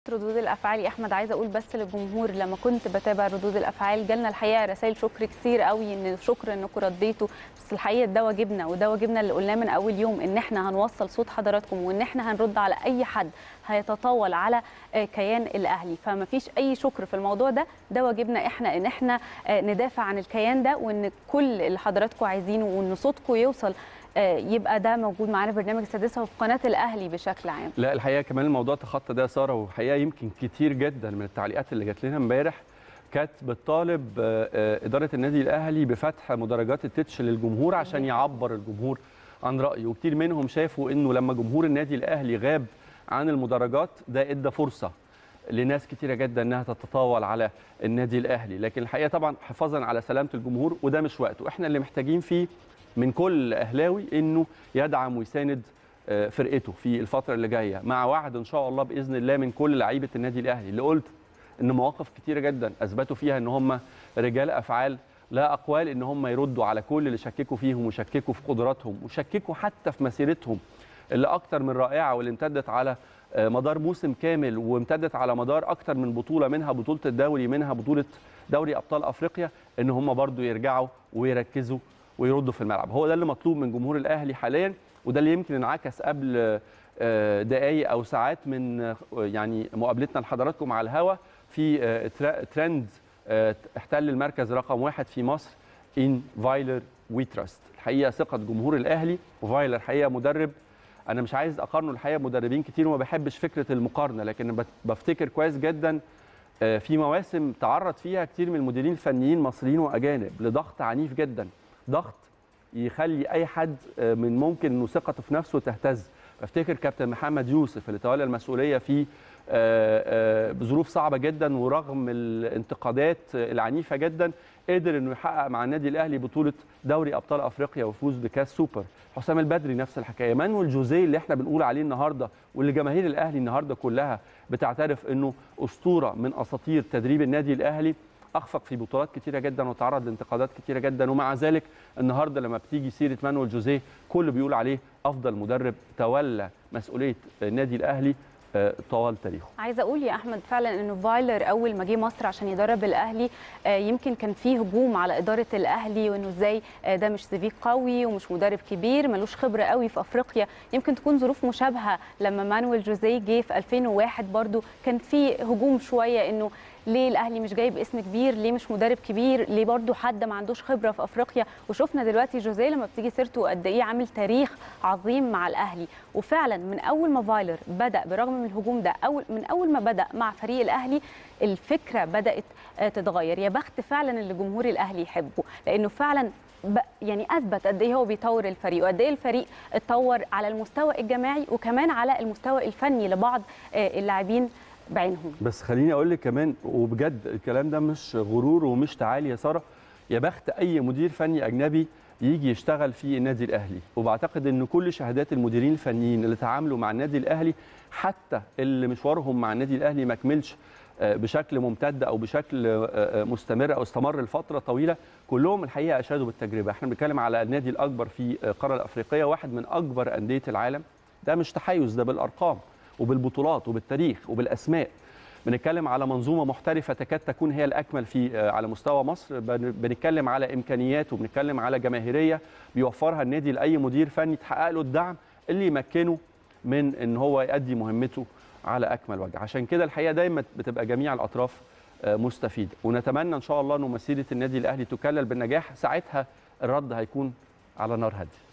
ردود الافعال يا احمد عايزه اقول بس للجمهور لما كنت بتابع ردود الافعال جالنا الحقيقه رسائل شكر كتير قوي ان شكر انكم رديتوا بس الحقيقه ده واجبنا وده واجبنا اللي قلناه من اول يوم ان احنا هنوصل صوت حضراتكم وان احنا هنرد على اي حد هيتطاول على كيان الاهلي فما فيش اي شكر في الموضوع ده ده واجبنا احنا ان احنا ندافع عن الكيان ده وان كل اللي حضراتكم عايزينه وان صوتكم يوصل يبقى ده موجود معانا في برنامج السادسه وفي قناه الاهلي بشكل عام لا الحقيقه كمان الموضوع تخطى ده ساره وحقيقه يمكن كتير جدا من التعليقات اللي جات لنا امبارح كانت بتطالب اداره النادي الاهلي بفتح مدرجات التتش للجمهور عشان يعبر الجمهور عن رايه وكتير منهم شافوا انه لما جمهور النادي الاهلي غاب عن المدرجات ده ادى فرصه لناس كتيره جدا انها تتطاول على النادي الاهلي لكن الحقيقه طبعا حفاظا على سلامه الجمهور وده مش وقته احنا اللي محتاجين فيه من كل اهلاوي انه يدعم ويساند فرقته في الفتره اللي جايه مع وعد ان شاء الله باذن الله من كل لعيبه النادي الاهلي اللي قلت ان مواقف كتيره جدا اثبتوا فيها ان هم رجال افعال لا اقوال ان هم يردوا على كل اللي شككوا فيهم وشككوا في قدراتهم وشككوا حتى في مسيرتهم اللي اكتر من رائعه واللي امتدت على مدار موسم كامل وامتدت على مدار اكتر من بطوله منها بطوله الدوري منها بطوله دوري ابطال افريقيا ان هم برضو يرجعوا ويركزوا ويردوا في الملعب هو ده اللي مطلوب من جمهور الاهلي حاليا وده اللي يمكن انعكس قبل دقائق او ساعات من يعني مقابلتنا لحضراتكم على الهوا في ترند احتل المركز رقم واحد في مصر ان فايلر وي تراست الحقيقه ثقه جمهور الاهلي وفايلر حقيقه مدرب انا مش عايز اقارنه الحقيقه مدربين كتير وما بحبش فكره المقارنه لكن بفتكر كويس جدا في مواسم تعرض فيها كتير من المديرين الفنيين مصريين واجانب لضغط عنيف جدا ضغط يخلي اي حد من ممكن انه ثقته في نفسه تهتز افتكر كابتن محمد يوسف اللي تولى المسؤوليه في بظروف صعبه جدا ورغم الانتقادات العنيفه جدا قدر انه يحقق مع النادي الاهلي بطوله دوري ابطال افريقيا ويفوز بكاس سوبر حسام البدري نفس الحكايه مانويل جوزيه اللي احنا بنقول عليه النهارده واللي جماهير الاهلي النهارده كلها بتعترف انه اسطوره من اساطير تدريب النادي الاهلي اخفق في بطولات كتيره جدا وتعرض لانتقادات كتيره جدا ومع ذلك النهارده لما بتيجي سيره مانويل جوزيه كل بيقول عليه افضل مدرب تولى مسؤوليه النادي الاهلي طوال تاريخه عايزه اقول يا احمد فعلا انه فايلر اول ما جه مصر عشان يدرب الاهلي يمكن كان فيه هجوم على اداره الاهلي وانه ازاي ده مش سيفي قوي ومش مدرب كبير ملوش خبره قوي في افريقيا يمكن تكون ظروف مشابهه لما مانويل جوزيه جه في 2001 برضو كان في هجوم شويه انه ليه الاهلي مش جايب اسم كبير ليه مش مدرب كبير ليه برضو حد ما عندوش خبره في افريقيا وشفنا دلوقتي جوزيه لما بتيجي سيرته قد ايه عامل تاريخ عظيم مع الاهلي وفعلا من اول ما فايلر بدا برغم من الهجوم ده اول من اول ما بدا مع فريق الاهلي الفكره بدات تتغير يا بخت فعلا اللي جمهور الاهلي يحبه لانه فعلا يعني اثبت قد ايه هو بيطور الفريق وقد ايه الفريق اتطور على المستوى الجماعي وكمان على المستوى الفني لبعض اللاعبين بعينهم بس خليني اقول لك كمان وبجد الكلام ده مش غرور ومش تعالي يا ساره يا بخت اي مدير فني اجنبي يجي يشتغل في النادي الاهلي وبعتقد ان كل شهادات المديرين الفنيين اللي تعاملوا مع النادي الاهلي حتى اللي مشوارهم مع النادي الاهلي ما كملش بشكل ممتد او بشكل مستمر او استمر لفتره طويله كلهم الحقيقه اشادوا بالتجربه احنا بنتكلم على النادي الاكبر في القاره الافريقيه واحد من اكبر انديه العالم ده مش تحيز ده بالارقام وبالبطولات وبالتاريخ وبالاسماء بنتكلم على منظومه محترفه تكاد تكون هي الاكمل في على مستوى مصر بنتكلم على امكانيات وبنتكلم على جماهيريه بيوفرها النادي لاي مدير فني تحقق له الدعم اللي يمكنه من ان هو يؤدي مهمته على اكمل وجه عشان كده الحقيقه دايما بتبقى جميع الاطراف مستفيده ونتمنى ان شاء الله انه مسيره النادي الاهلي تكلل بالنجاح ساعتها الرد هيكون على نار هاديه